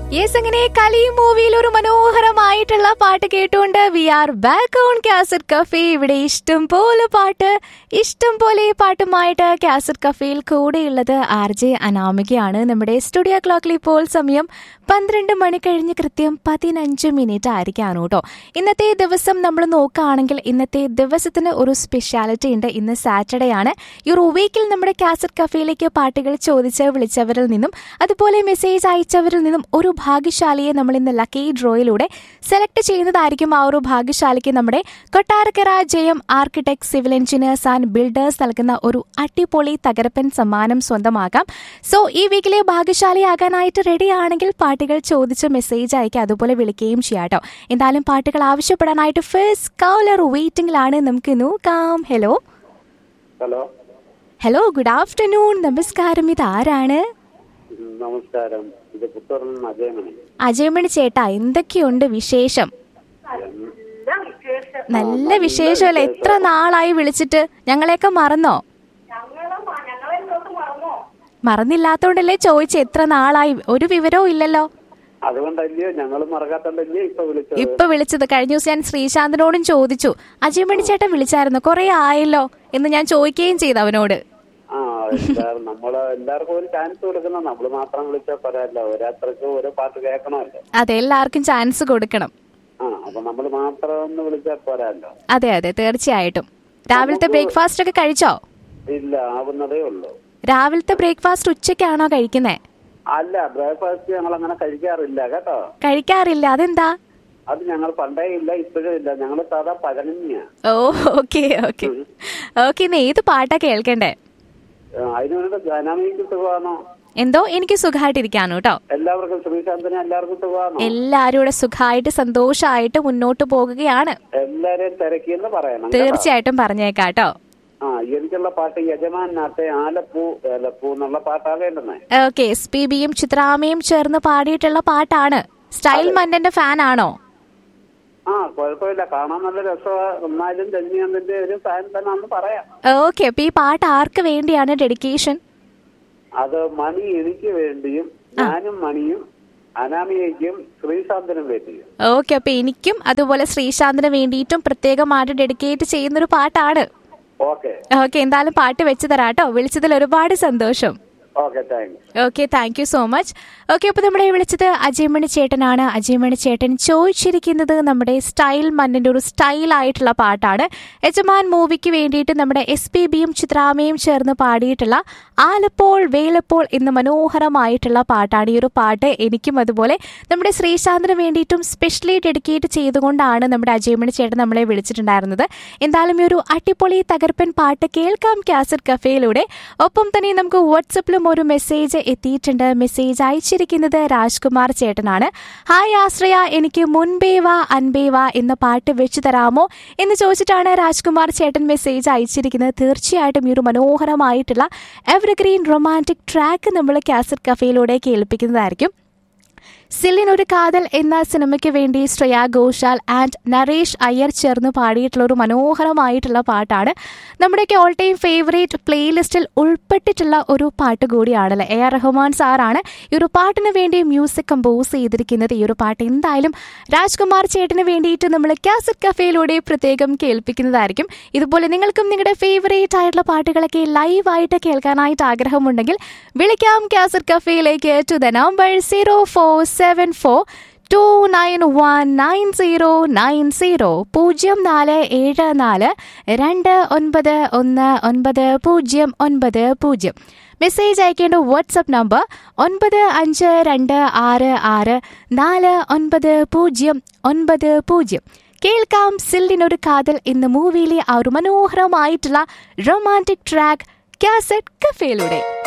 Yes അങ്ങനെ കലി മൂവിയിൽ ഒരു മനോഹരമായിട്ടുള്ള പാട്ട് കേട്ടുകൊണ്ട് we are back on cassette cafe ഇവിടെ ഇഷ്ടം പോലെ പാട്ട് ഇഷ്ടം പോലെ പാട്ടുമായിട്ട് കാസറ്റ് കഫേയിൽ കൂടെയുള്ളത് ആർ ജെ അനാമികയാണ് നമ്മുടെ സ്റ്റുഡിയോ ക്ലോക്കിൽ ഇപ്പോൾ സമയം പന്ത്രണ്ട് മണി കഴിഞ്ഞ് കൃത്യം പതിനഞ്ച് മിനിറ്റ് ആയിരിക്കാണ് കേട്ടോ ഇന്നത്തെ ദിവസം നമ്മൾ നോക്കുകയാണെങ്കിൽ ഇന്നത്തെ ദിവസത്തിന് ഒരു സ്പെഷ്യാലിറ്റി ഉണ്ട് ഇന്ന് സാറ്റർഡേ ആണ് ഈ ഒരു വീക്കിൽ നമ്മുടെ കാസറ്റ് കഫേയിലേക്ക് പാട്ടുകൾ ചോദിച്ച് വിളിച്ചവരിൽ നിന്നും അതുപോലെ മെസ്സേജ് അയച്ചവരിൽ നിന്നും ഒരു ഭാഗ്യശാലിയെ നമ്മൾ ഇന്ന് ലക്കി ഡ്രോയിലൂടെ സെലക്ട് ചെയ്യുന്നതായിരിക്കും ആ ഒരു ഭാഗ്യശാലിക്ക് നമ്മുടെ Kottarakkara Jayam architect civil engineers and builders നൽകുന്ന ഒരു അടിപൊളി തകരപ്പൻ സമ്മാനം സ്വന്തമാക്കാം സോ ഈ വീക്കിലെ ഭാഗ്യശാലിയാകാനായിട്ട് റെഡി ആണെങ്കിൽ പാട്ടുകൾ ചോദിച്ച് മെസ്സേജ് അയക്കുക അതുപോലെ വിളിക്കുകയും ചെയ്യാം കേട്ടോ എന്തായാലും പാട്ടുകൾ ആവശ്യപ്പെടാനായിട്ട് ഫസ്റ്റ് കൗലർ വെയിറ്റിംഗിലാണ് നമുക്ക് നോക്കാം hello hello hello good afternoon നമസ്കാരം ഇത് ആരാണ് ഉം, നമസ്കാരം ഇത് പുത്തൂറിൽ നിന്ന് അജയമണി അജയമണി ചേട്ടാ എന്തൊക്കെയുണ്ട് വിശേഷം നല്ല വിശേഷമല്ലേ എത്ര നാളായി വിളിച്ചിട്ട് ഞങ്ങളെയൊക്കെ മറന്നോ മറന്നില്ലാത്തോണ്ടല്ലേ ചോദിച്ച എത്ര നാളായി ഒരു വിവരവും ഇല്ലല്ലോ അതുകൊണ്ടല്ലയോ ഞങ്ങൾ മറക്കാത്തോണ്ടല്ലയോ ഇപ്പൊ വിളിച്ചത് ഇപ്പൊ വിളിച്ചത് കഴിഞ്ഞ ദിവസം ഞാൻ ശ്രീശാന്തിനോടും ചോദിച്ചു അജയമണി ചേട്ടൻ വിളിച്ചായിരുന്നു കുറെ ആയല്ലോ എന്ന് ഞാൻ ചോദിക്കുകയും ചെയ്തു അവനോട് ആ എല്ലാവരും നമ്മള് എല്ലാവർക്കും ഒരു ചാൻസ് കൊടുക്കണം നമ്മള് മാത്രം വിളിച്ചാൽ പോരല്ലോ ഓരോരുത്തർക്കും ഓരോ പാട്ട് കേൾക്കണമല്ലോ അതെ എല്ലാവർക്കും ചാൻസ് കൊടുക്കണം ആ അപ്പൊ നമ്മൾ മാത്രം ഒന്ന് വിളിച്ചാൽ പോരല്ലോ അതെ അതെ തീർച്ചയായിട്ടും രാവിലത്തെ ബ്രേക്ക്ഫാസ്റ്റ് ഒക്കെ കഴിച്ചോ ഇല്ല ആവുന്നതേ ഉള്ളൂ രാവിലത്തെ ബ്രേക്ക്ഫാസ്റ്റ് ഉച്ചയ്ക്കാണോ കഴിക്കുന്നേ അല്ല ബ്രേക്ക്ഫാസ്റ്റ് ഞങ്ങൾ അങ്ങനെ കഴിക്കാറില്ല കേട്ടോ കഴിക്കാറില്ല അതെന്താ അത് ഞങ്ങൾ പണ്ടേ ഇല്ല ഇപ്പോഴും ഇല്ല ഞങ്ങൾ സാധാ പഴനിയാ ഓ ഓക്കെ ഓക്കെ ഓക്കെ ഇന്ന് ഏത് പാട്ടാ കേൾക്കണ്ടേ അതിനു വേണ്ടി ധനാമിക്ക് സുഖമാണോ എന്തോ എനിക്ക് സുഖമായിട്ടിരിക്കാണ് കേട്ടോ എല്ലാവർക്കും ശ്രീശാന്തിന് എല്ലാവർക്കും സുഖമാണോ എല്ലാരും ഇവിടെ സുഖമായിട്ട് സന്തോഷമായിട്ട് മുന്നോട്ട് പോകുകയാണ് എല്ലാരെയും തിരക്കിയെന്ന് പറയണം കേട്ടോ. തീർച്ചയായിട്ടും പറഞ്ഞേക്കാം കേട്ടോ ആ എനിക്കുള്ള പാട്ട് യജമാനാട്ടെ ആലപ്പൂ ഏലപ്പൂ എന്നുള്ള പാട്ടാ വേണ്ടുന്നേ ഓക്കെ എസ് പി ബിയും ചിത്രാമയും ചേർന്ന് പാടിയിട്ടുള്ള പാട്ടാണ് സ്റ്റൈൽ മന്നന്റെ ഫാൻ ആണോ ആ കുഴപ്പമില്ല കാണാൻ നല്ല രസമാ എന്നാലും രജനീകാന്തിന്റെ ഒരു ഫാൻ തന്നെ ആണെന്ന് പറയാം ഓക്കെ അപ്പൊ ഈ പാട്ട് ആർക്ക് വേണ്ടിയാണ് ഡെഡിക്കേഷൻ അത് മണി എനിക്ക് വേണ്ടിയും ഞാനും മണിയും അനാമിയയ്ക്കും ശ്രീശാന്തിനും വേണ്ടിയും ഓക്കെ അപ്പൊ എനിക്കും അതുപോലെ ശ്രീശാന്തിന് വേണ്ടിയിട്ടും പ്രത്യേകമായിട്ട് ഡെഡിക്കേറ്റ് ചെയ്യുന്നൊരു പാട്ടാണ് ഓക്കെ ഓക്കെ എന്തായാലും പാട്ട് വെച്ച് തരാട്ടോ വിളിച്ചതിൽ ഒരുപാട് സന്തോഷം okay thanks okay thank you so much okay അപ്പോൾ നമ്മളെ വിളിച്ചത് അജയമണി ചേട്ടനാണ് അജയമണി ചേട്ടൻ ചോദിച്ചിരിക്കുന്നത് നമ്മുടെ സ്റ്റൈൽ മണ്ണിൻ്റെ ഒരു സ്റ്റൈൽ ആയിട്ടുള്ള പാട്ടാണ് യജമാൻ മൂവിക്ക് വേണ്ടിയിട്ട് നമ്മുടെ എസ് പി ബിയും ചിത്രാമയും ചേർന്ന് പാടിയിട്ടുള്ള ആലപ്പോൾ വേലപ്പോൾ എന്ന മനോഹരമായിട്ടുള്ള പാട്ടാണ് ഈ ഒരു പാട്ട് എനിക്കും അതുപോലെ നമ്മുടെ ശ്രീശാന്തിന് വേണ്ടിയിട്ടും സ്പെഷ്യലി ഡെഡിക്കേറ്റ് ചെയ്തുകൊണ്ടാണ് നമ്മുടെ അജയമണി ചേട്ടൻ നമ്മളെ വിളിച്ചിട്ടുണ്ടായിരുന്നത് എന്തായാലും ഈ ഒരു അടിപൊളി തകർപ്പൻ പാട്ട് കേൾക്കാം കാസറ്റ് കഫേയിലൂടെ ഒപ്പം തന്നെ നമുക്ക് വാട്സപ്പിലും ഒരു മെസ്സേജ് എത്തിയിട്ടുണ്ട് മെസ്സേജ് അയച്ചിരിക്കുന്നത് രാജ്കുമാർ ചേട്ടനാണ് ഹായ് ആശ്രയ എനിക്ക് മുൻപേ വാ അൻപേ വാ എന്ന പാട്ട് വെച്ചു തരാമോ എന്ന് ചോദിച്ചിട്ടാണ് രാജ്കുമാർ ചേട്ടൻ മെസ്സേജ് അയച്ചിരിക്കുന്നത് തീർച്ചയായിട്ടും ഈ ഒരു മനോഹരമായിട്ടുള്ള എവർഗ്രീൻ റൊമാൻറ്റിക് ട്രാക്ക് നമ്മൾ കാസറ്റ് കഫേയിലൂടെ കേൾപ്പിക്കുന്നതായിരിക്കും സില്ലിൻ ഒരു കാതൽ എന്ന സിനിമയ്ക്ക് വേണ്ടി ശ്രേയ ഘോഷാൽ ആൻഡ് നരേഷ് അയ്യർ ചേർന്ന് പാടിയിട്ടുള്ള ഒരു മനോഹരമായിട്ടുള്ള പാട്ടാണ് നമ്മുടെയൊക്കെ ഓൾ ടൈം ഫേവറേറ്റ് പ്ലേലിസ്റ്റിൽ ഉൾപ്പെട്ടിട്ടുള്ള ഒരു പാട്ട് കൂടിയാണല്ലേ എ ആർ റഹ്മാൻ സാറാണ് ഈ ഒരു പാട്ടിന് വേണ്ടി മ്യൂസിക് കമ്പോസ് ചെയ്തിരിക്കുന്നത് ഈ ഒരു പാട്ട് എന്തായാലും രാജ്കുമാർ ചേട്ടന് വേണ്ടിയിട്ട് നമ്മൾ കാസറ്റ് കഫേയിലൂടെ പ്രത്യേകം കേൾപ്പിക്കുന്നതായിരിക്കും ഇതുപോലെ നിങ്ങൾക്കും നിങ്ങളുടെ ഫേവറേറ്റ് ആയിട്ടുള്ള പാട്ടുകളൊക്കെ ലൈവായിട്ട് കേൾക്കാനായിട്ട് ആഗ്രഹമുണ്ടെങ്കിൽ വിളിക്കാം കാസറ്റ് കഫേയിലേക്ക് to the number zero four seven four two nine one nine zero nine zero പൂജ്യം നാല് ഏഴ് നാല് രണ്ട് ഒൻപത് ഒന്ന് ഒൻപത് പൂജ്യം ഒൻപത് പൂജ്യം മെസ്സേജ് അയക്കേണ്ട വാട്സപ്പ് നമ്പർ ഒൻപത് അഞ്ച് രണ്ട് ആറ് ആറ് നാല് ഒൻപത് പൂജ്യം ഒൻപത് പൂജ്യം കേൾക്കാം സില്ലിനൊരു കാതൽ എന്ന മൂവിയിലെ ആ ഒരു മനോഹരമായിട്ടുള്ള റൊമാൻറ്റിക് ട്രാക്ക് കാസറ്റ് കഫേയിലൂടെ